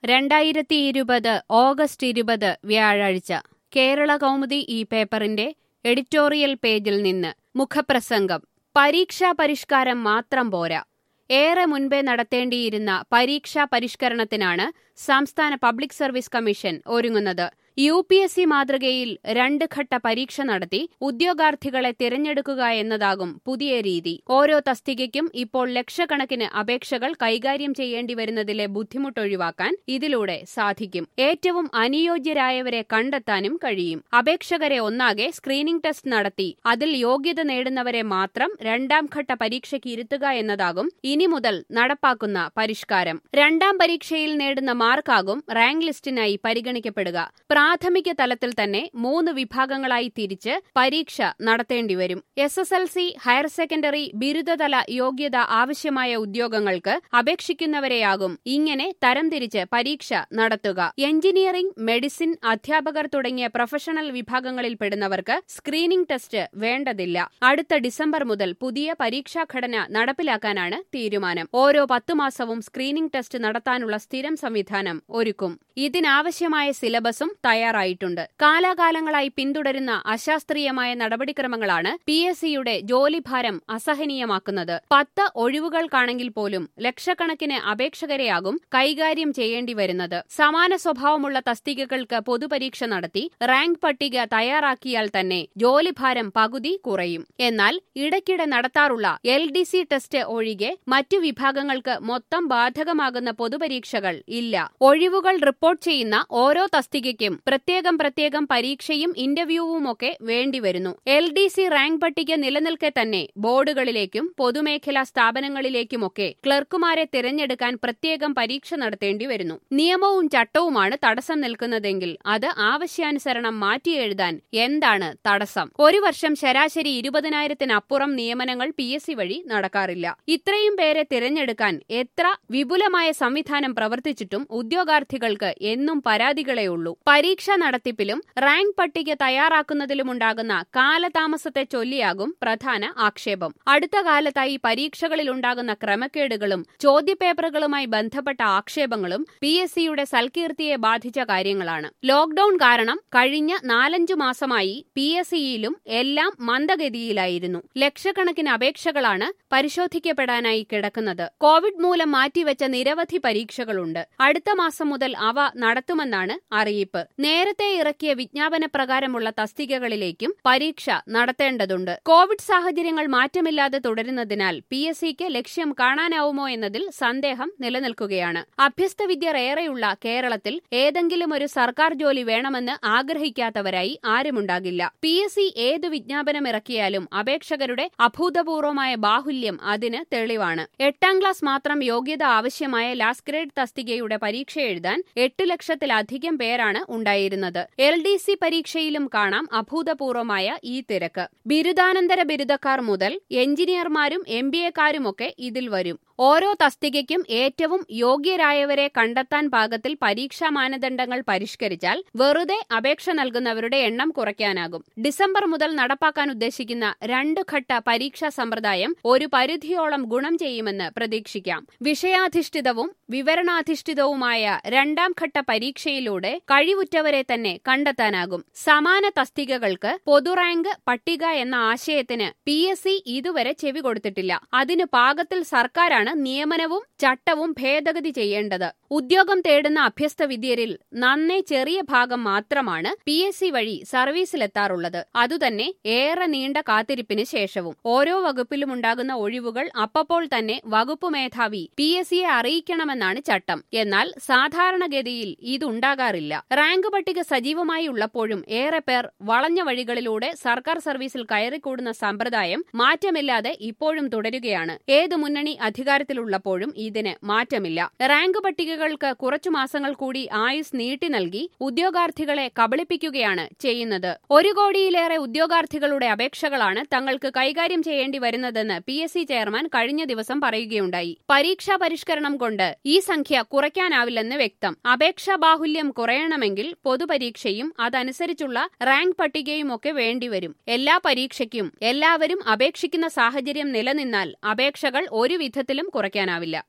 രണ്ടായിരത്തി ഇരുപത് ഓഗസ്റ്റ് ഇരുപത് വ്യാഴാഴ്ച കേരള കൗമുദി ഈ പേപ്പറിന്റെ എഡിറ്റോറിയൽ പേജിൽ നിന്ന് മുഖപ്രസംഗം പരീക്ഷാ പരിഷ്കാരം മാത്രം പോരാ ഏറെ മുൻപേ നടത്തേണ്ടിയിരുന്ന പരീക്ഷാ പരിഷ്കരണത്തിനാണ് സംസ്ഥാന പബ്ലിക് സർവീസ് കമ്മീഷൻ ഒരുങ്ങുന്നത് യു പി എസ് സി മാതൃകയിൽ രണ്ട് ഘട്ട പരീക്ഷ നടത്തി ഉദ്യോഗാർത്ഥികളെ തിരഞ്ഞെടുക്കുക എന്നതാകും പുതിയ രീതി ഓരോ തസ്തികയ്ക്കും ഇപ്പോൾ ലക്ഷക്കണക്കിന് അപേക്ഷകൾ കൈകാര്യം ചെയ്യേണ്ടി വരുന്നതിലെ ബുദ്ധിമുട്ടൊഴിവാക്കാൻ ഇതിലൂടെ സാധിക്കും ഏറ്റവും അനുയോജ്യരായവരെ കണ്ടെത്താനും കഴിയും അപേക്ഷകരെ ഒന്നാകെ സ്ക്രീനിംഗ് ടെസ്റ്റ് നടത്തി അതിൽ യോഗ്യത നേടുന്നവരെ മാത്രം രണ്ടാം ഘട്ട പരീക്ഷയ്ക്ക് ഇരുത്തുക എന്നതാകും ഇനി മുതൽ നടപ്പാക്കുന്ന പരിഷ്കാരം രണ്ടാം പരീക്ഷയിൽ നേടുന്ന മാർക്കാകും റാങ്ക് ലിസ്റ്റിനായി പരിഗണിക്കപ്പെടുക പ്രാഥമിക തലത്തിൽ തന്നെ മൂന്ന് വിഭാഗങ്ങളായി തിരിച്ച് പരീക്ഷ നടത്തേണ്ടിവരും S S L C higher secondary ബിരുദതല യോഗ്യത ആവശ്യമായ ഉദ്യോഗങ്ങൾക്ക് അപേക്ഷിക്കുന്നവരെയാകും ഇങ്ങനെ തരംതിരിച്ച് പരീക്ഷ നടത്തുക എഞ്ചിനീയറിംഗ് മെഡിസിൻ അധ്യാപകർ തുടങ്ങിയ പ്രൊഫഷണൽ വിഭാഗങ്ങളിൽപ്പെടുന്നവർക്ക് സ്ക്രീനിംഗ് ടെസ്റ്റ് വേണ്ടതില്ല അടുത്ത ഡിസംബർ മുതൽ പുതിയ പരീക്ഷാഘടന നടപ്പിലാക്കാനാണ് തീരുമാനം ഓരോ പത്തു മാസവും സ്ക്രീനിംഗ് ടെസ്റ്റ് നടത്താനുള്ള സ്ഥിരം സംവിധാനം ഒരുക്കും ഇതിനാവശ്യമായ സിലബസും തയ്യാറായിട്ടുണ്ട് കാലാകാലങ്ങളായി പിന്തുടരുന്ന അശാസ്ത്രീയമായ നടപടിക്രമങ്ങളാണ് പി എസ് സിയുടെ ജോലിഭാരം അസഹനീയമാക്കുന്നത് പത്ത് ഒഴിവുകൾക്കാണെങ്കിൽ പോലും ലക്ഷക്കണക്കിന് അപേക്ഷകരെയാകും കൈകാര്യം ചെയ്യേണ്ടി വരുന്നത് സമാന സ്വഭാവമുള്ള തസ്തികകൾക്ക് പൊതുപരീക്ഷ നടത്തി റാങ്ക് പട്ടിക തയ്യാറാക്കിയാൽ തന്നെ ജോലിഭാരം പകുതി കുറയും എന്നാൽ ഇടയ്ക്കിടെ നടത്താറുള്ള എൽ ഡി സി ടെസ്റ്റ് ഒഴികെ മറ്റു വിഭാഗങ്ങൾക്ക് മൊത്തം ബാധകമാകുന്ന പൊതുപരീക്ഷകൾ ഇല്ല ഒഴിവുകൾ റിപ്പോർട്ട് ചെയ്യുന്ന ഓരോ തസ്തികയ്ക്കും പ്രത്യേകം പ്രത്യേകം പരീക്ഷയും ഇന്റർവ്യൂവുമൊക്കെ വേണ്ടിവരുന്നു എൽ ഡി സി റാങ്ക് പട്ടിക നിലനിൽക്കെ തന്നെ ബോർഡുകളിലേക്കും പൊതുമേഖലാ സ്ഥാപനങ്ങളിലേക്കുമൊക്കെ ക്ലർക്കുമാരെ തിരഞ്ഞെടുക്കാൻ പ്രത്യേകം പരീക്ഷ നടത്തേണ്ടി വരുന്നു നിയമവും ചട്ടവുമാണ് തടസ്സം നിൽക്കുന്നതെങ്കിൽ അത് ആവശ്യാനുസരണം മാറ്റിയെഴുതാൻ എന്താണ് തടസ്സം ഒരു വർഷം ശരാശരി ഇരുപതിനായിരത്തിനപ്പുറം നിയമനങ്ങൾ പി എസ് സി വഴി നടക്കാറില്ല ഇത്രയും പേരെ തിരഞ്ഞെടുക്കാൻ എത്ര വിപുലമായ സംവിധാനം പ്രവർത്തിച്ചിട്ടും ഉദ്യോഗാർത്ഥികൾക്ക് എന്നും പരാതികളേ ഉള്ളൂ പരീക്ഷാ നടത്തിപ്പിലും റാങ്ക് പട്ടിക തയ്യാറാക്കുന്നതിലുമുണ്ടാകുന്ന കാലതാമസത്തെ ചൊല്ലിയാകും പ്രധാന ആക്ഷേപം അടുത്ത കാലത്തായി പരീക്ഷകളിലുണ്ടാകുന്ന ക്രമക്കേടുകളും ചോദ്യപേപ്പറുകളുമായി ബന്ധപ്പെട്ട ആക്ഷേപങ്ങളും പി എസ് സിയുടെ സൽകീർത്തിയെ ബാധിച്ച കാര്യങ്ങളാണ് ലോക്ഡൌൺ കാരണം കഴിഞ്ഞ നാലഞ്ചു മാസമായി പി എസ് സിയിലും എല്ലാം മന്ദഗതിയിലായിരുന്നു ലക്ഷക്കണക്കിന് അപേക്ഷകളാണ് പരിശോധിക്കപ്പെടാനായി കിടക്കുന്നത് കോവിഡ് മൂലം മാറ്റിവെച്ച നിരവധി പരീക്ഷകളുണ്ട് അടുത്ത മാസം മുതൽ അവ നടത്തുമെന്നാണ് അറിയിപ്പ് നേരത്തെ ഇറക്കിയ വിജ്ഞാപന പ്രകാരമുള്ള തസ്തികകളിലേക്കും പരീക്ഷ നടത്തേണ്ടതുണ്ട് കോവിഡ് സാഹചര്യങ്ങൾ മാറ്റമില്ലാതെ തുടരുന്നതിനാൽ പി എസ് സിക്ക് ലക്ഷ്യം കാണാനാവുമോ എന്നതിൽ സന്ദേഹം നിലനിൽക്കുകയാണ് അഭ്യസ്ത വിദ്യർ ഏറെയുള്ള കേരളത്തിൽ ഏതെങ്കിലും ഒരു സർക്കാർ ജോലി വേണമെന്ന് ആഗ്രഹിക്കാത്തവരായി ആരുമുണ്ടാകില്ല പി എസ് സി ഏത് വിജ്ഞാപനം ഇറക്കിയാലും അപേക്ഷകരുടെ അഭൂതപൂർവമായ ബാഹുല്യം അതിന് തെളിവാണ് എട്ടാം ക്ലാസ് മാത്രം യോഗ്യത ആവശ്യമായ ലാസ്റ്റ് ഗ്രേഡ് തസ്തികയുടെ പരീക്ഷ എഴുതാൻ എട്ട് ലക്ഷത്തിലധികം പേരാണ് ഉണ്ടായിരുന്നത് എൽ ഡി സി പരീക്ഷയിലും കാണാം അഭൂതപൂർവമായ ഈ തിരക്ക് ബിരുദാനന്തര ബിരുദക്കാർ മുതൽ എഞ്ചിനീയർമാരും എം ബി എക്കാരുമൊക്കെ ഇതിൽ വരും ഓരോ തസ്തികയ്ക്കും ഏറ്റവും യോഗ്യരായവരെ കണ്ടെത്താൻ പാകത്തിൽ പരീക്ഷാ മാനദണ്ഡങ്ങൾ പരിഷ്കരിച്ചാൽ വെറുതെ അപേക്ഷ നൽകുന്നവരുടെ എണ്ണം കുറയ്ക്കാനാകും ഡിസംബർ മുതൽ നടപ്പാക്കാൻ ഉദ്ദേശിക്കുന്ന രണ്ട് ഘട്ട പരീക്ഷാ സമ്പ്രദായം ഒരു പരിധിയോളം ഗുണം ചെയ്യുമെന്ന് പ്രതീക്ഷിക്കാം വിഷയാധിഷ്ഠിതവും വിവരണാധിഷ്ഠിതവുമായ രണ്ടാം ഘട്ട പരീക്ഷയിലൂടെ കഴിവുറ്റവരെ തന്നെ കണ്ടെത്താനാകും സമാന തസ്തികകൾക്ക് പൊതുറാങ്ക് പട്ടിക എന്ന ആശയത്തിന് പി എസ് സി ഇതുവരെ ചെവി കൊടുത്തിട്ടില്ല അതിനു പാകത്തിൽ സർക്കാരാണ് നിയമനവും ചട്ടവും ഭേദഗതി ചെയ്യേണ്ടത് ഉദ്യോഗം തേടുന്ന അഭ്യസ്ത വിദ്യരിൽ നന്നേ ചെറിയ ഭാഗം മാത്രമാണ് പി എസ് സി വഴി സർവീസിലെത്താറുള്ളത് അതുതന്നെ ഏറെ നീണ്ട കാത്തിരിപ്പിന് ശേഷവും ഓരോ വകുപ്പിലും ഉണ്ടാകുന്ന ഒഴിവുകൾ അപ്പപ്പോൾ തന്നെ വകുപ്പ് മേധാവി പി എസ് സിയെ അറിയിക്കണമെന്നാണ് ചട്ടം എന്നാൽ സാധാരണഗതിയിൽ ഇതുണ്ടാകാറില്ല റാങ്ക് പട്ടിക സജീവമായി ഉള്ളപ്പോഴും ഏറെ പേർ വളഞ്ഞ വഴികളിലൂടെ സർക്കാർ സർവീസിൽ കയറിക്കൂടുന്ന സമ്പ്രദായം മാറ്റമില്ലാതെ ഇപ്പോഴും തുടരുകയാണ് ഏത് മുന്നണി അധികാരത്തിലുള്ളപ്പോഴും ഇതിന് മാറ്റമില്ല റാങ്ക് പട്ടികകൾക്ക് കുറച്ചു മാസങ്ങൾ കൂടി ആയുസ് നീട്ടി നൽകി ഉദ്യോഗാർത്ഥികളെ കബളിപ്പിക്കുകയാണ് ചെയ്യുന്നത് ഒരു കോടിയിലേറെ ഉദ്യോഗാർത്ഥികളുടെ അപേക്ഷകളാണ് തങ്ങൾക്ക് കൈകാര്യം ചെയ്യേണ്ടി വരുന്നതെന്ന് പി എസ് സി ചെയർമാൻ കഴിഞ്ഞ ദിവസം പറയുകയുണ്ടായി പരീക്ഷാ പരിഷ്കരണം കൊണ്ട് ഈ സംഖ്യ കുറയ്ക്കാനാവില്ലെന്ന് വ്യക്തം അപേക്ഷാ ബാഹുല്യം കുറയണമെങ്കിൽ പൊതുപരീക്ഷയും അതനുസരിച്ചുള്ള റാങ്ക് പട്ടികയുമൊക്കെ വേണ്ടിവരും എല്ലാ പരീക്ഷയ്ക്കും എല്ലാവരും അപേക്ഷിക്കുന്ന സാഹചര്യം നിലനിന്നാൽ അപേക്ഷകൾ ഒരു വിധത്തിലും കുറയ്ക്കാനാവില്ല